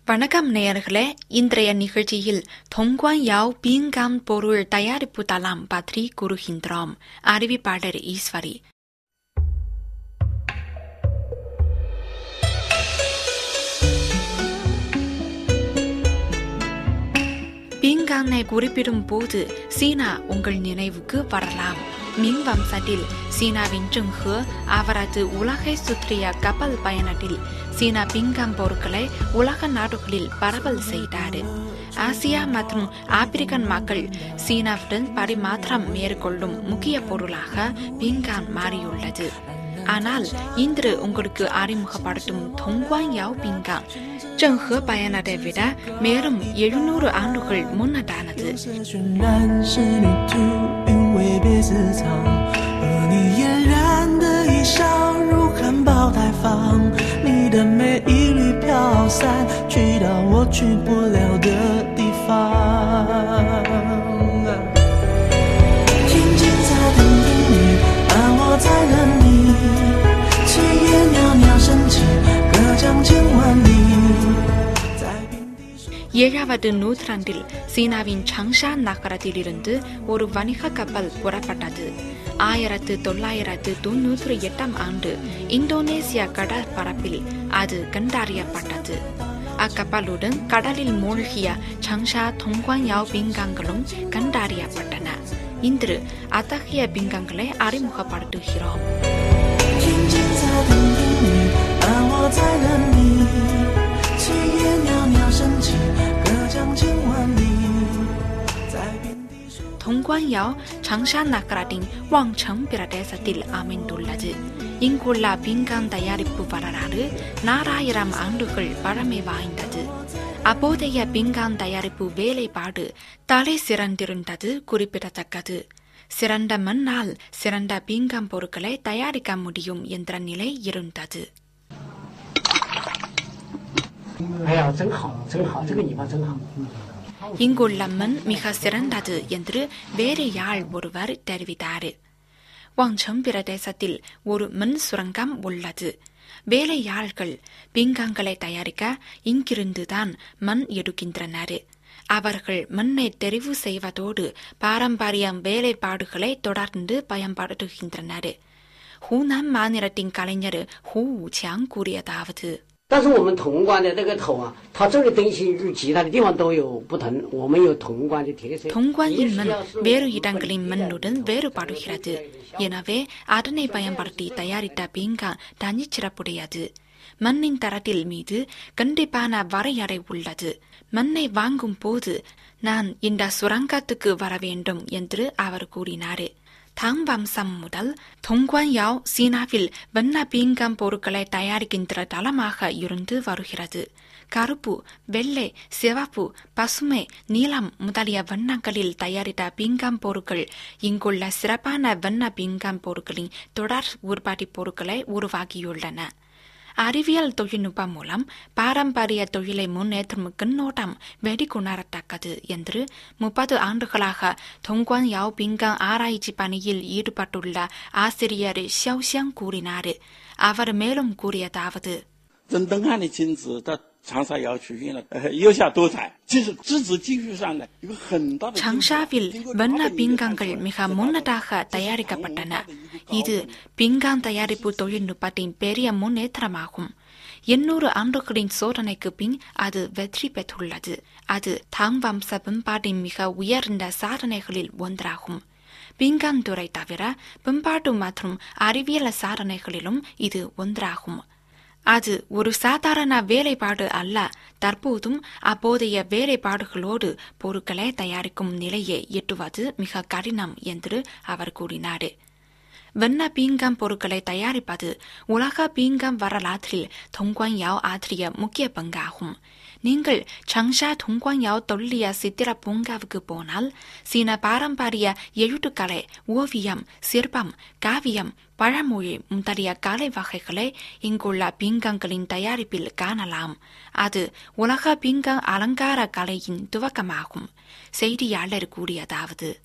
வணக்கம் நேயர்களே இன்றைய நிகழ்ச்சியில் தொங்குவான் யாவ் பீங்கான் பொருள் தயாரிப்பு தளம் பற்றி கூறுகின்றோம் அறிவிப்பாளர் ஈஸ்வரி பீங்கானை குறிப்பிடும் போது சீனா உங்கள் நினைவுக்கு வரலாம் மிங் வம்சத்தில் சீனாவின் ஜுங்ஹே அவரது உலகை சுற்றிய கப்பல் பயணத்தில் சீனா பீங்கான் பொருட்களை உலக நாடுகளில் பரவல் செய்தார் ஆசியா மற்றும் ஆப்பிரிக்கன் மக்கள் சீனாவுடன் பரிமாற்றம் மேற்கொள்ளும் முக்கிய பொருளாக பீங்கான் மாறியுள்ளது ஆனால் இன்று உங்களுக்கு அறிமுகப்படுத்தும் தொங்குவான் யாவ் பீங்கான் ஜெங்ஹே பயணத்தை விட மேலும் எழுநூறு ஆண்டுகள் முன்னதானது 是渲染是旅途，韵味别私藏。和你嫣然的一笑，如含苞待放。你的美一缕飘散，去到我去不了的地方。静静在等等你，而我在等你。炊烟袅袅升起，隔江千万里。在平地上。 ஏழாவது நூற்றாண்டில் சீனாவின் சங்ஷா நகரத்திலிருந்து ஒரு வணிக கப்பல் புறப்பட்டது ஆயிரத்து தொள்ளாயிரத்து தொன்னூற்றி எட்டாம் ஆண்டு இந்தோனேசிய கடற்பரப்பில் அது கண்டறியப்பட்டது அக்கப்பலுடன் கடலில் மூழ்கிய சங்ஷா தொங்குவான் யாவ் பிங்காங்களும் கண்டறியப்பட்டன இன்று அத்தகைய பிங்கங்களை அறிமுகப்படுத்துகிறோம் 静静在等等你，而我在等你。炊烟袅袅升起，隔江千万里，在平地上。 தொங்குவான் யாவ் சங்ஷா நகரத்தின் வாங்சங் பிரதேசத்தில் அமைந்துள்ளது இங்குள்ள பீங்கான் தயாரிப்பு வரலாறு நாலாயிரம் ஆண்டுகள் பழமை வாய்ந்தது அப்போதைய பீங்கான் தயாரிப்பு வேலைப்பாடு தலை சிறந்திருந்தது குறிப்பிடத்தக்கது சிறந்த மண்ணால் சிறந்த பீங்கான் பொருட்களை தயாரிக்க முடியும் என்ற நிலை இருந்தது 哎呀，真好，真好，这个尾巴真好。 இங்குள்ள மண் மிக சிறந்தது என்று வேறு யாழ் ஒருவர் தெரிவித்தார் வாங்சங் பிரதேசத்தில் ஒரு மண் சுரங்கம் உள்ளது வேலையாள்கள் பீங்காங்களை தயாரிக்க இங்கிருந்துதான் மண் எடுக்கின்றனர் அவர்கள் மண்ணை தெரிவு செய்வதோடு பாரம்பரிய வேலைப்பாடுகளை தொடர்ந்து பயன்படுத்துகின்றனர் ஹூனான் மாநிலத்தின் கலைஞர் ஹூ ஊச்சியாங் கூறியதாவது 但是我们潼关的这个头啊，它这个东西与其他的地方都有不同。我们有潼关的特色。 தொங்குவாயின் மண் வேறு இடங்களின் மண்ணுடன் வேறுபடுகிறது எனவே அதனை பயன்படுத்தி தயாரித்த பீங்கான் தனிச்சிறப்புடையது மண்ணின் தரத்தில் மீது கண்டிப்பான வரையறை உள்ளது மண்ணை வாங்கும் போது நான் இந்த சுரங்கத்துக்கு வர வேண்டும் என்று அவர் கூறினார் தாங் வம்சம் முதல் தொங்குவான் யாவ் சீனாவில் வண்ண பீங்கான் பொருட்களை தயாரிக்கின்ற தளமாக இருந்து வருகிறது கருப்பு வெள்ளை சிவப்பு பசுமை நீலம் முதலிய வண்ணங்களில் தயாரித்த பீங்கான் பொருட்கள் இங்குள்ள சிறப்பான வண்ண பீங்கான் பொருட்களின் தொடர் உற்பத்தி பொருட்களை உருவாக்கியுள்ளன அறிவியல் தொழில்நுட்பம் மூலம் பாரம்பரிய தொழிலை முன்னேற்றும் கண்ணோட்டம் வெடிக்குணரத்தக்கது என்று முப்பது ஆண்டுகளாக தொங்குவான் யாவ் பிங்கான் ஆராய்ச்சி பணியில் ஈடுபட்டுள்ள ஆசிரியர் xiaoxiang கூறினார் அவர் மேலும் கூறியதாவது 郑登汉的亲子到长沙窑区域呢，呃，优下多彩，这是资质技术上的一个很大的进步。 சங்ஷாவில் 经过 வண்ண 他的一个 பீங்கான்கள் 探索 மிக முன்னதாக தயாரிக்கப்பட்டன இது பீங்கான் தயாரிப்பு தொழில்நுட்பத்தின் பெரிய முன்னேற்றமாகும் எண்ணூறு ஆண்டுகளின் சோதனைக்கு பின் அது வெற்றி பெற்றுள்ளது அது தாங் வம்ச பண்பாட்டின் மிக உயர்ந்த சாதனைகளில் ஒன்றாகும் பீங்கான் துறை தவிர பண்பாட்டு மற்றும் அறிவியல் சாதனைகளிலும் இது ஒன்றாகும் அது ஒரு சாதாரண வேலைப்பாடு அல்ல தற்போதும் அப்போதைய வேலைப்பாடுகளோடு பொருட்களை தயாரிக்கும் நிலையை எட்டுவது மிக கடினம் என்று அவர் கூறினார் வண்ண பீங்கான் பொருட்களை தயாரிப்பது உலக பீங்கான் வரலாற்றில் தொங்குவான் யாவ் ஆற்றிய முக்கிய பங்காகும் நீங்கள் சங்ஷா தொங்குவான் யாவ் தொல்லிய சித்திர பூங்காவுக்கு போனால் சீன பாரம்பரிய எழுத்துக்கலை ஓவியம் சிற்பம் காவியம் பழமொழி முதலிய கலை வகைகளை இங்குள்ள பீங்கான்களின் தயாரிப்பில் காணலாம் அது உலக பீங்கான் அலங்கார கலையின் துவக்கமாகும் செய்தியாளர் கூறியதாவது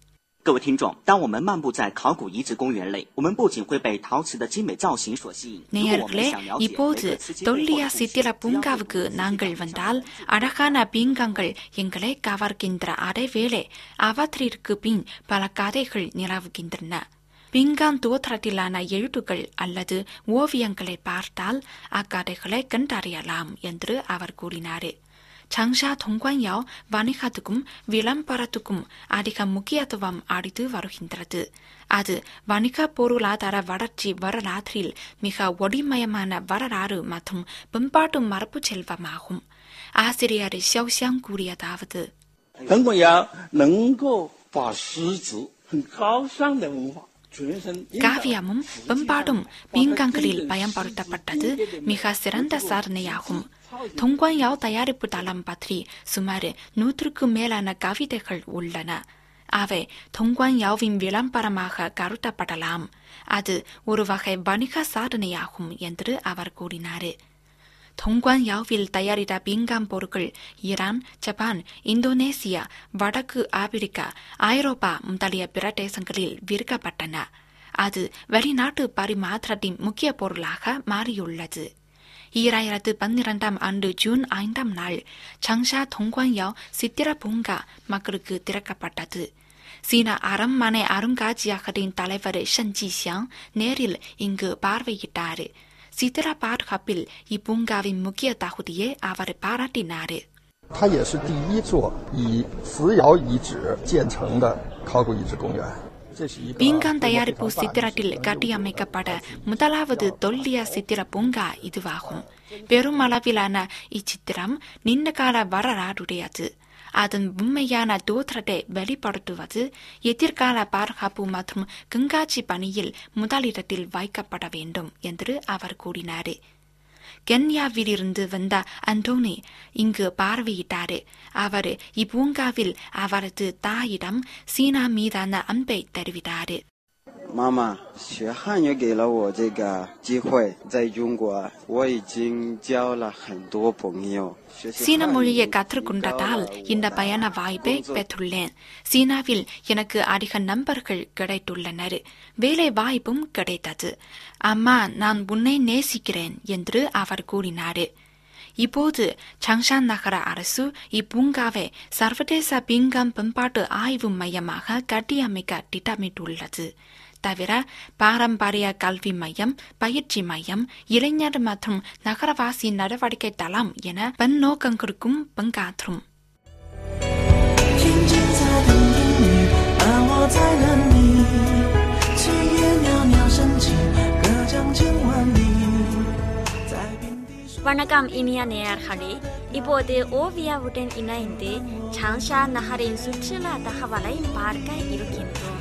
各位听众，当我们漫步在考古遗址公园内，我们不仅会被陶瓷的精美造型所吸引，如果我们 நேயர்களே 想了解 இப்போது 每个瓷器背后 தொல்லிய 的故事 சித்திர 只要 பூங்காவுக்கு நாங்கள் வந்தால் அழகான பீங்கங்கள் எங்களை கவர்கின்ற அதேவேளை அவற்றிற்கு பின் பல கதைகள் நிலவுகின்றன பிங்கான் தோற்றத்திலான எழுத்துக்கள் அல்லது ஓவியங்களை பார்த்தால் அக்கதைகளை கண்டறியலாம் என்று அவர் கூறினார் சங்ஷா தொங்குவான்யாவ் வணிகத்துக்கும் விளம்பரத்துக்கும் அதிக முக்கியத்துவம் அளித்து வருகின்றது அது வணிக பொருளாதார வளர்ச்சி வரலாற்றில் மிக ஒளிமயமான வரலாறு மற்றும் பண்பாட்டு மரபு செல்வமாகும் ஆசிரியர் xiaoxiang கூறியதாவது 彭广尧能够把实质很高尚的文化传承。 காவியமும் பண்பாடும் பீங்காங்களில் பயன்படுத்தப்பட்டது மிக சிறந்த சாதனையாகும் தொங்குவான்யாவ் தயாரிப்பு தளம் பற்றி சுமார் நூற்றுக்கு மேலான கவிதைகள் உள்ளன அவை தொங்குவான்யாவின் விளம்பரமாக கருதப்படலாம் அது ஒரு வகை வணிக சாதனையாகும் என்று அவர் கூறினார் தொங்குவான் யாவில் தயாரித்த பீங்காம் பொருட்கள் ஈரான் ஜப்பான் இந்தோனேசியா வடக்கு ஆப்பிரிக்கா ஐரோப்பா முதலிய பிற தேசங்களில் விற்கப்பட்டன அது வெளிநாட்டு பரிமாற்றத்தின் முக்கிய பொருளாக மாறியுள்ளது ஈராயிரத்து பன்னிரண்டாம் ஆண்டு ஜூன் ஐந்தாம் நாள் சங்ஷா தொங்குவான்யாவ் சித்திர பூங்கா மக்களுக்கு திறக்கப்பட்டது சீன அரண்மனை அருங்காட்சியகத்தின் தலைவர் ஷன் ஜிஷியாங் நேரில் இங்கு பார்வையிட்டார் சித்திர பாதுகாப்பில் இப்பூங்காவின் முக்கிய தகுதியை அவர் பாராட்டினார் 它也是第一座以瓷窑遗址建成的考古遗址公园。这是一个 பீங்கான் 规模非 தயாரிப்பு 常大的 சித்திரத்தில் 一个 கட்டியமைக்கப்பட முதலாவது தொல்லிய சித்திர பூங்கா இதுவாகும் பெருமளவிலான இச்சித்திரம் நீண்டகால வரலாறுடையது அதன் உண்மையான தோற்றத்தை வெளிப்படுத்துவது எதிர்கால பாதுகாப்பு மற்றும் கண்காட்சி பணியில் முதலிடத்தில் வைக்கப்பட வேண்டும் என்று அவர் கூறினார் கென்யாவிலிருந்து வந்த அந்தோனி இங்கு பார்வையிட்டார் அவர் இப்பூங்காவில் அவரது தாயிடம் சீனா மீதான அன்பை தெரிவித்தார் 妈妈，学汉语给了我这个机会，在中国我已经交了很多朋友。学习 சீன 汉语 மொழியை 交 கற்றுக்கொண்டதால் 了 இந்த 我 பயண வாய்ப்பை பெற்றுள்ளேன் சீனாவில் எனக்கு அதிக நண்பர்கள் கிடைத்துள்ளனர் வேலை வாய்ப்பும் கிடைத்தது அம்மா நான் உன்னை நேசிக்கிறேன் என்று அவர் கூறினார் இப்போது சங்ஷான் நகர அரசு இப்பூங்காவை சர்வதேச பீங்காம் பண்பாட்டு ஆய்வு மையமாக கட்டியமைக்க திட்டமிட்டுள்ளது தவிர பாரம்பரிய கல்வி மையம் பயிற்சி மையம் இளைஞர் மற்றும் நகரவாசி நடவடிக்கை தளம் என பன்னோக்கங்களுக்கும் பங்காற்றும் 静静在等听你，而我在等你。炊烟袅袅升起，隔江千万里，在平地上。 வணக்கம் இனிய நேயர்களே இப்போது ஓவியாவுடன் இணைந்து சாங்ஷா நகரின் சுற்றுலா தகவலை பார்க்க இருக்கின்றோம்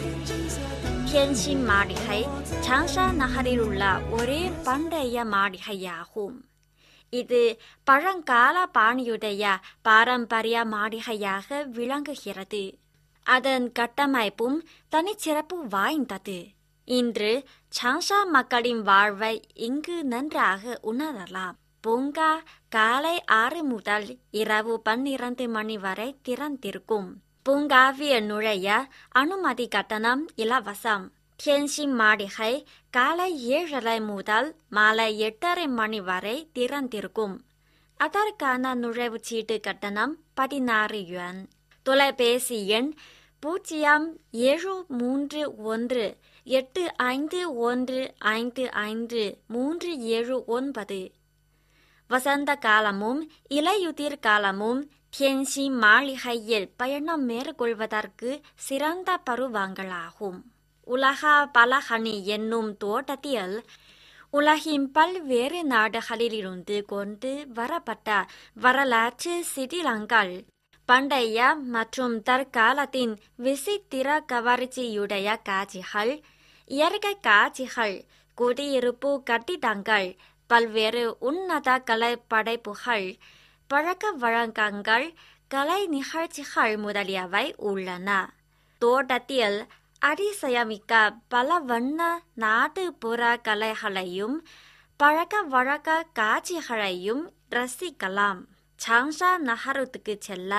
தியன்சின் மாளிகை சாங்ஷா நகரில் உள்ள ஒரே பண்டைய மாளிகையாகும் இது பழங்கால பாணியுடைய பாரம்பரிய மாளிகையாக விளங்குகிறது அதன் கட்டமைப்பும் தனிச்சிறப்பு வாய்ந்தது இன்று சாங்ஷா மக்களின் வாழ்வை இங்கு நன்றாக உணரலாம் பூங்கா காலை ஆறு முதல் இரவு பன்னிரண்டு மணி வரை திறந்திருக்கும் பூங்காவில் நுழைய அனுமதி கட்டணம் இலவசம் தியன்சின் மாளிகை காலை ஏழரை முதல் மாலை எட்டரை மணி வரை திறந்திருக்கும் அதற்கான நுழைவுச்சீட்டு கட்டணம் பதினாறு யுவான் தொலைபேசி எண் பூஜ்ஜியம் ஏழு மூன்று ஒன்று எட்டு ஐந்து ஒன்று ஐந்து ஐந்து மூன்று ஏழு ஒன்பது வசந்த காலமும் இலையுதிர் காலமும் தியன்சி மாளிகையில் பயணம் மேற்கொள்வதற்கு சிறந்த பருவங்களாகும் உலக பலகனி என்னும் தோட்டத்தில் உலகின் பல்வேறு நாடுகளிலிருந்து கொண்டு வரப்பட்ட வரலாற்று சிதிலங்கள் பண்டைய மற்றும் தற்காலத்தின் விசித்திர கவர்ச்சியுடைய காட்சிகள் இயற்கை காட்சிகள் குடியிருப்பு கட்டிடங்கள் பல்வேறு உன்னத கலை படைப்புகள் பழக்க வழக்கங்கள் கலை நிகழ்ச்சிகள் முதலியவை உள்ளன தோட்டத்தில் அதிசயமிக்க பல வண்ண நாட்டுப்புற கலைகளையும் பழக்க வழக்க காட்சிகளையும் ரசிக்கலாம் சாங்ஷா நகரத்துக்கு செல்ல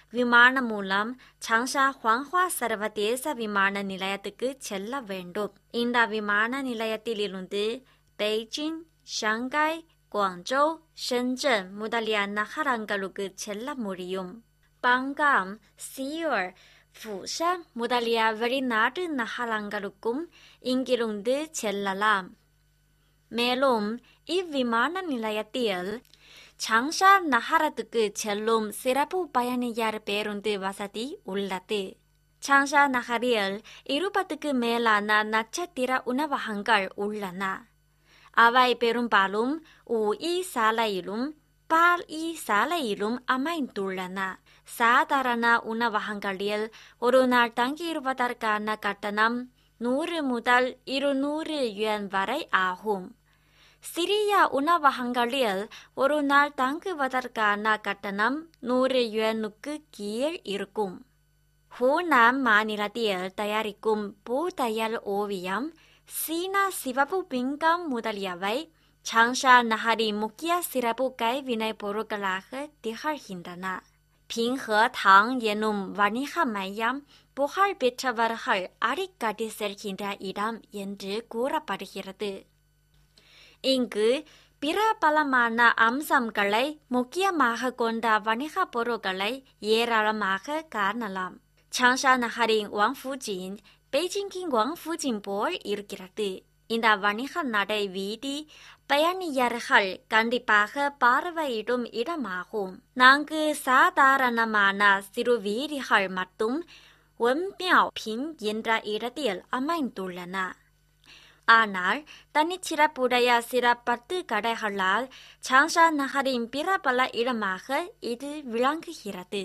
விமானம் மூலம் சாங்ஷா ஹுவாங்ஹுவா சர்வதேச விமான நிலையத்துக்கு செல்ல வேண்டும் இந்த விமான நிலையத்திலிருந்து பெய்ஜிங் ஷங்காய் குவாங்ஜோ ஷென்சன் முதலிய நகரங்களுக்கு செல்ல முடியும் பங்காம் சியோர் ஃபுஷன் முதலிய வெளிநாட்டு நகரங்களுக்கும் இங்கிருந்து செல்லலாம் மேலும் இவ்விமான நிலையத்தில் சாங்ஷா நகரத்துக்கு செல்லும் சிறப்பு பயணியர் பேருந்து வசதி உள்ளது சாங்ஷா நகரில் இருபத்துக்கு மேலான நட்சத்திர உணவகங்கள் உள்ளன அவை பெரும்பாலும் ஊஇ சாலையிலும் பால் இ சாலையிலும் அமைந்துள்ளன சாதாரண உணவகங்களில் ஒரு நாள் தங்கியிருப்பதற்கான கட்டணம் நூறு முதல் இருநூறு யுவான் வரை ஆகும் சிறிய உணவகங்களில் ஒரு நாள் தங்குவதற்கான கட்டணம் நூறு யுவானுக்கு கீழ் இருக்கும் ஹூனான் மாநிலத்தில் தயாரிக்கும் பூதையல் ஓவியம் சீனா சிவப்பு பிங்கம் முதலியவை சாங்ஷா நகரின் முக்கிய சிறப்பு கைவினைப் பொருட்களாக திகழ்கின்றன பிங்ஹதாங் எனும் வணிக மையம் புகழ் பெற்றவர்கள் அடிக்கடி செல்கின்ற இடம் என்று கூறப்படுகிறது இங்கு பிரபலமான அம்சங்களை முக்கியமாக கொண்ட வணிக பொருட்களை ஏராளமாக காணலாம் சாங்ஷா நகரின் வாங்ஃபுஜின் பெய்ஜிங்கின் வாங்ஃபுஜின் போல் இருக்கிறது இந்த வணிக நடை வீதி பயணியர்கள் கண்டிப்பாக பார்வையிடும் இடமாகும் நான்கு சாதாரணமான சிறு வீதிகள் மட்டும் ஒன்மியாவ் பின் என்ற இடத்தில் அமைந்துள்ளன ஆனால் தனிச்சிறப்புடைய சில பத்து கடைகளால் சாங்ஷா நகரின் பிரபல இடமாக இது விளங்குகிறது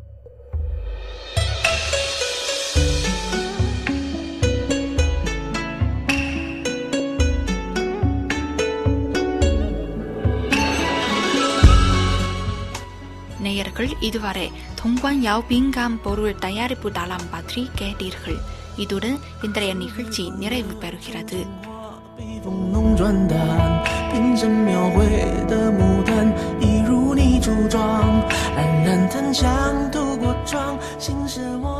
நேயர்கள் இதுவரை தொங்வான் யாவ் பிங்காம் பொருள் தயாரிப்பு தளம் பற்றி கேட்டீர்கள் இதுடன் இன்றைய நிகழ்ச்சி நிறைவு பெறுகிறது 笔锋浓转淡，凭着描绘的牡丹，一如你梳妆，冉冉檀香度过窗，心事我。